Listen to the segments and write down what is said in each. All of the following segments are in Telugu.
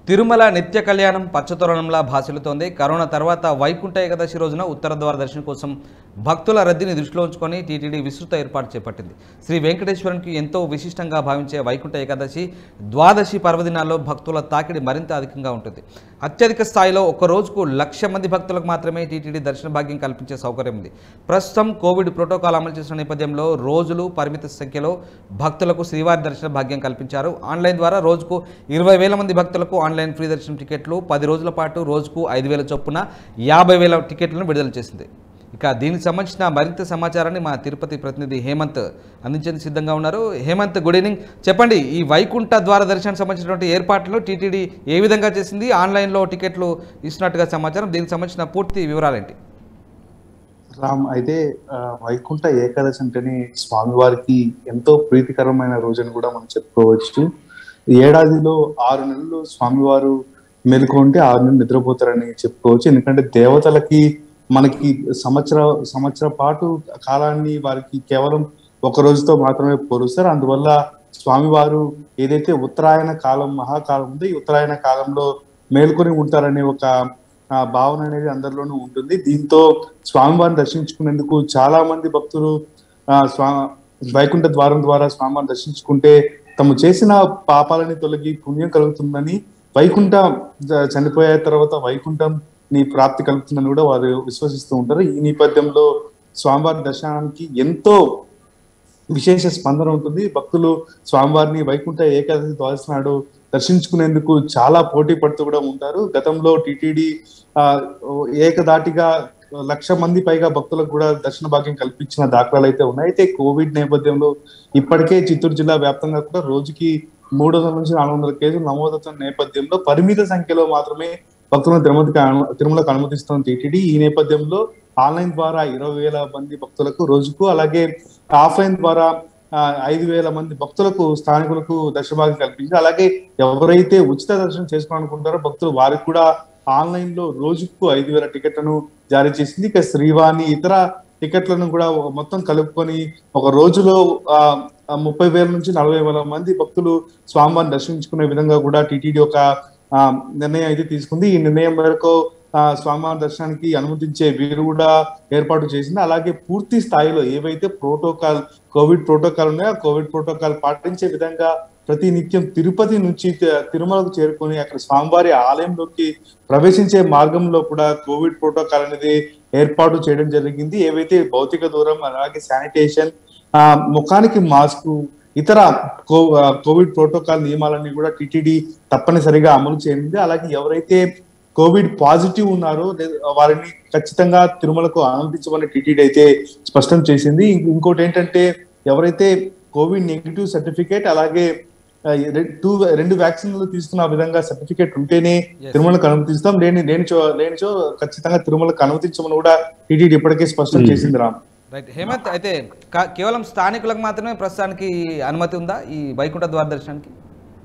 తిరుమల నిత్య కళ్యాణం పచ్చతోరణంలా భాసిల్లుతోంది కరోనా తర్వాత వైకుంఠ ఏకాదశి రోజున ఉత్తర ద్వార దర్శనం కోసం భక్తుల రద్దీని దృష్టిలో ఉంచుకొని టీటీడీ విస్తృత ఏర్పాటు చేపట్టింది శ్రీ వెంకటేశ్వరునికి ఎంతో విశిష్టంగా భావించే వైకుంఠ ఏకాదశి ద్వాదశి పర్వదినాల్లో భక్తుల తాకిడి మరింత అధికంగా ఉంటుంది అత్యధిక స్థాయిలో ఒక రోజుకు లక్ష మంది భక్తులకు మాత్రమే టీటీడీ దర్శన భాగ్యం కల్పించే సౌకర్యం ఉంది ప్రస్తుతం కోవిడ్ ప్రోటోకాల్ అమలు చేసిన నేపథ్యంలో రోజులు పరిమిత సంఖ్యలో భక్తులకు శ్రీవారి దర్శన భాగ్యం కల్పించారు ఆన్లైన్ ద్వారా రోజుకు ఇరవై వేల మంది భక్తులకు ఆన్లైన్ ఫ్రీ దర్శనం టికెట్లు పది రోజుల పాటు రోజుకు ఐదు వేల చొప్పున యాభై వేల టికెట్లను విడుదల చేసింది ఇక దీనికి సంబంధించిన మరింత సమాచారాన్ని మా తిరుపతి ప్రతినిధి హేమంత్ అందించేందుకు సిద్ధంగా ఉన్నారు హేమంత్ గుడ్ ఈవినింగ్ చెప్పండి ఈ వైకుంఠ ద్వార దర్శనానికి సంబంధించినటువంటి ఏర్పాట్లు టీటీడీ ఏ విధంగా చేసింది ఆన్లైన్లో టికెట్లు ఇస్తున్నట్టుగా సమాచారం దీనికి సంబంధించిన పూర్తి వివరాలేంటి రామ్ అయితే ఆ, వైకుంఠ ఏకాదశి అంటేనే స్వామివారికి ఎంతో ప్రీతికరమైన రోజుని కూడా మనం చెప్పుకోవచ్చు ఏడాదిలో ఆరు నెలలు స్వామివారు మెలుకుంటే ఆరు నెలలు నిద్రపోతారని చెప్పుకోవచ్చు ఎందుకంటే దేవతలకి మనకి సంవత్సర సంవత్సర పాటు కాలాన్ని వారికి కేవలం ఒక రోజుతో మాత్రమే పోలుస్తారు అందువల్ల స్వామివారు ఏదైతే ఉత్తరాయణ కాలం మహాకాలం ఉందో ఈ ఉత్తరాయణ కాలంలో మేల్కొని ఉంటారనే ఒక ఆ భావన అనేది అందరిలోనూ ఉంటుంది దీంతో స్వామివారిని దర్శించుకునేందుకు చాలా మంది భక్తులు ఆ స్వా వైకుంఠ ద్వారం ద్వారా స్వామివారిని దర్శించుకుంటే తాము చేసిన పాపాలని తొలగి పుణ్యం కలుగుతుందని వైకుంఠ జ- చనిపోయే తర్వాత వైకుంఠం నీ ప్రాప్తి కలుగుతుందని కూడా వారు విశ్వసిస్తూ ఉంటారు ఈ నేపథ్యంలో స్వామివారి దర్శనానికి ఎంతో విశేష స్పందన ఉంటుంది భక్తులు స్వామివారిని వైకుంఠ ఏకాదశి ద్వాదశి నాడు దర్శించుకునేందుకు చాలా పోటీ పడుతూ కూడా ఉంటారు గతంలో టిటిడి ఆ ఏకదాటిగా లక్ష మంది పైగా భక్తులకు కూడా దర్శన భాగ్యం కల్పించిన దాఖలాలు అయితే ఉన్నాయి అయితే కోవిడ్ నేపథ్యంలో ఇప్పటికే చిత్తూరు జిల్లా వ్యాప్తంగా కూడా రోజుకి మూడు వందల నుంచి నాలుగు వందల కేసులు నమోదవుతున్న నేపథ్యంలో పరిమిత సంఖ్యలో మాత్రమే భక్తులను తిరుమలకి అను- తిరుమలకు అనుమతిస్తున్న టీటీడీ ఈ నేపథ్యంలో ఆన్లైన్ ద్వారా ఇరవై వేల మంది భక్తులకు రోజుకు అలాగే ఆఫ్లైన్ ద్వారా ఆ, ఐదు వేల మంది భక్తులకు స్థానికులకు దర్శనభాగం కల్పించి అలాగే ఎవరైతే ఉచిత దర్శనం చేసుకోవాలనుకుంటారో భక్తులు వారికి కూడా ఆన్లైన్ లో రోజుకు ఐదు వేల టికెట్లను జారీ చేసింది ఇక శ్రీవాణి ఇతర టికెట్లను కూడా మొత్తం కలుపుకొని ఒక రోజులో ఆ ఆ ముప్పై వేల నుంచి నలభై వేల మంది భక్తులు స్వామివారిని దర్శించుకునే విధంగా కూడా టిటిడి ఒక ఆ, నిర్ణయం అయితే తీసుకుంది ఈ నిర్ణయం మేరకు ఆ, స్వామివారి దర్శనానికి అనుమతించే వీరు కూడా ఏర్పాటు చేసింది అలాగే పూర్తి స్థాయిలో ఏవైతే ప్రోటోకాల్ కోవిడ్ ప్రోటోకాల్ ఉన్నాయో ఆ కోవిడ్ ప్రోటోకాల్ పాటించే విధంగా ప్రతి నిత్యం తిరుపతి నుంచి తి- తిరుమలకు చేరుకొని అక్కడ స్వామివారి ఆలయంలోకి ప్రవేశించే మార్గంలో కూడా కోవిడ్ ప్రోటోకాల్ అనేది ఏర్పాటు చేయడం జరిగింది ఏవైతే భౌతిక దూరం అలాగే శానిటేషన్ ఆ ముఖానికి మాస్క్ ఇతర కో- ఆ, కోవిడ్ ప్రోటోకాల్ నియమాలన్నీ కూడా టిటిడి తప్పనిసరిగా అమలు చేయనుంది అలాగే ఎవరైతే కోవిడ్ పాజిటివ్ ఉన్నారో లే- వారిని ఖచ్చితంగా తిరుమలకు అనుమతించమని టిటిడి అయితే స్పష్టం చేసింది ఇంక- ఇంకోటి ఏంటంటే ఎవరైతే కోవిడ్ నెగిటివ్ సర్టిఫికేట్ అలాగే ఆ, రె- టూ రెండు వ్యాక్సిన్లు తీసుకున్న విధంగా సర్టిఫికేట్ ఉంటేనే తిరుమలకు అనుమతిస్తాం లేని లేనిచో లేనిచో ఖచ్చితంగా తిరుమలకు అనుమతించమని కూడా టిటిడి ఇప్పటికే స్పష్టం చేసింది రామ్ రైట్ హేమంత్ అయితే కా- కేవలం స్థానికులకు మాత్రమే ప్రస్తుతానికి అనుమతి ఉందా ఈ వైకుంఠ ద్వార దర్శనానికి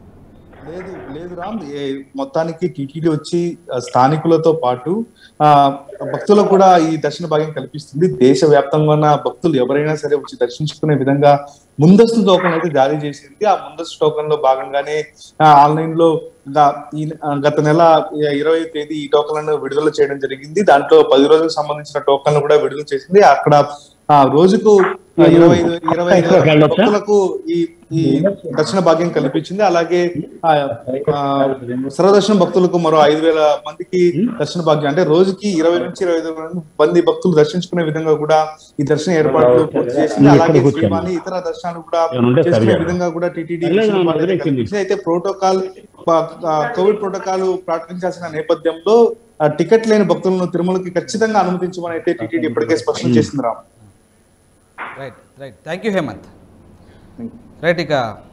లేదు లేదు రామ్ ఏ- మొత్తానికి టీటీడీ వచ్చి ఆ, స్థానికులతో పాటు ఆ భక్తులకు కూడా ఈ దర్శన భాగ్యం కల్పిస్తుంది దేశ వ్యాప్తంగా ఉన్న భక్తులు ఎవరైనా సరే వచ్చి దర్శించుకునే విధంగా ముందస్తు టోకన్ అయితే జారీ చేసింది ఆ ముందస్తు టోకన్ లో భాగంగానే ఆన్లైన్ లో గా- ఈ ఆ, గత నెల ఇరవై తేదీ ఈ టోకన్లను విడుదల చేయడం జరిగింది దాంట్లో పది రోజులకు సంబంధించిన టోకన్లు కూడా విడుదల చేసింది అక్కడ ఆ రోజుకు ఆ, ఇరవై ఐదు ఇరవై ఐదు వేల భక్తులకు ఈ ఈ దర్శన భాగ్యం కల్పించింది అలాగే ఆ, ఆ, సర్వదర్శనం భక్తులకు మరో ఐదు వేల మందికి దర్శన భాగ్యం అంటే రోజుకి ఇరవై నుంచి ఇరవై ఐదు మంది భక్తులు దర్శించుకునే విధంగా కూడా ఈ దర్శన ఏర్పాట్లు పూర్తి చేసింది అలాగే శ్రీవాణి ఇతర దర్శనాలు కూడా చేసుకునే విధంగా కూడా టీటీడీ అయితే ప్రోటోకాల్ కోవిడ్ ప్రోటోకాల్ ప్రకటించాల్సిన నేపథ్యంలో ఆ, టికెట్ లేని భక్తులను తిరుమలకి ఖచ్చితంగా అనుమతించమని అయితే టీటీడీ ఇప్పటికే స్పష్టం చేసింది Ram right right thank you Hemanth right ఇక